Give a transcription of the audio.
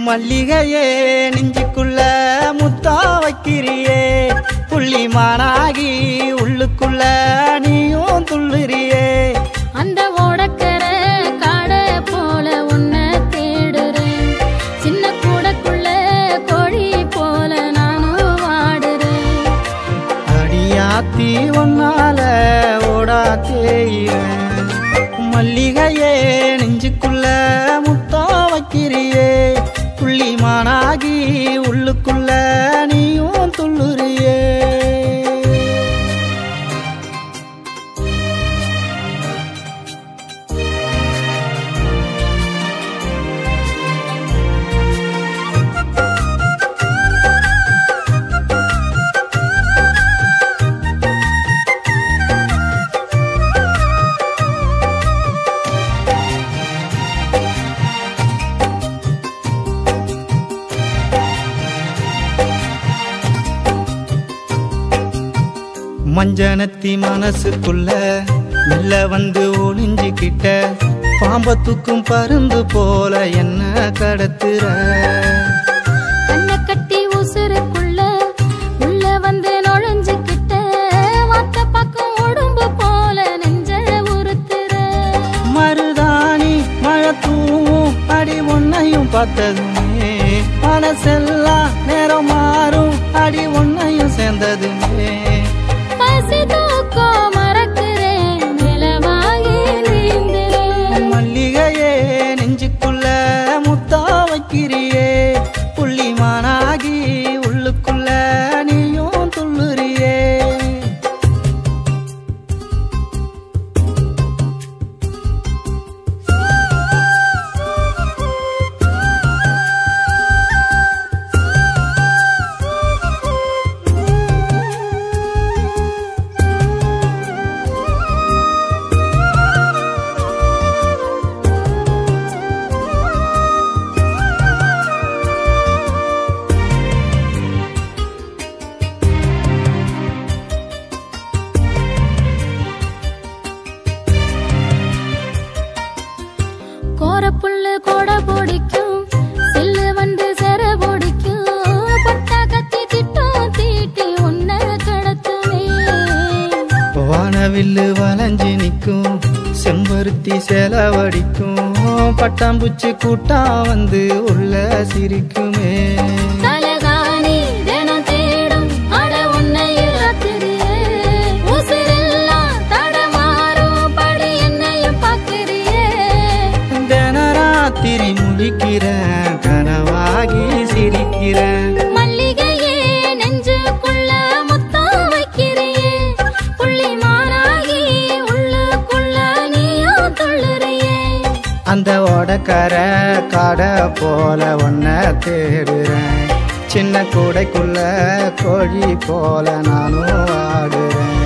மல்லிகையே நெஞ்சுக்குள்ள முத்தா வைக்கிறியே புள்ளி மானாகி உள்ளுக்குள்ள நீயும் துள்ளுறியே அந்த ஓடக்கர காடை போல உன்னை தேடுறேன் சின்ன கூடக்குள்ள கோழி போல நானும் வாடுறேன் அடியாத்தி ஒன்னால ஓடா தேயிறேன் மல்லிகையே நெஞ்சுக்குள்ள முத்தா வைக்கிறியே புள்ளி மானாகி உள்ளுக்குள்ள நீயும் துள்ளுறியே மஞ்சனத்தி மனசுக்குள்ள மெல்ல வந்து ஒளிஞ்சுக்கிட்ட பாம்பத்துக்கும் பருந்து போல என்ன கடத்துற கண்ணை கட்டி உசுருக்குள்ள உள்ள வந்து நுழைஞ்சுக்கிட்ட வாத்த பக்கம் உடம்பு போல நெஞ்ச உறுத்துற மருதாணி மழை தூவும் அடி ஒன்னையும் பார்த்ததுமே மனசெல்லாம் நேரம் மாறும் அடி ஒன்னையும் சேர்ந்ததுமே பசி தூக்கம் மறக்கிறேன் நிலவாகி நீந்துறேன் மல்லிகையே நெஞ்சுக்குள்ள முத்தா வைக்கிறியே புள்ளி மானாகி உள்ளுக்குள்ள நீயும் துள்ளுறியே கோரப்புல்லு கோட பிடிக்கும் சில்லு வந்து செர பிடிக்கும் பட்டா கத்தி திட்டம் தீட்டி உன்னை கடத்துவே வானவில்லு வளைஞ்சு நிற்கும் செம்பருத்தி செலவடிக்கும் பட்டாம்பூச்சி கூட்டம் வந்து உள்ள சிரிக்குமே தலகாணி தினம் தேடும் அட உன்னை ராத்திரியே உசிரெல்லாம் தடமாறும் படி என்னையும் பார்க்கிறியே தினராத்திரி முழிக்கிறேன் கனவாகி சிரிக்கிறேன் மல்லிகையே நெஞ்சுக்குள்ள முத்தம் வைக்கிறியே புள்ளி மாறாகி உள்ளுக்குள்ள நீயும் துள்ளுறியே அந்த ஓடக்கர காடை போல ஒன்ன தேடுறேன் சின்ன கூடைக்குள்ள கோழி போல நானும் ஆடுறேன்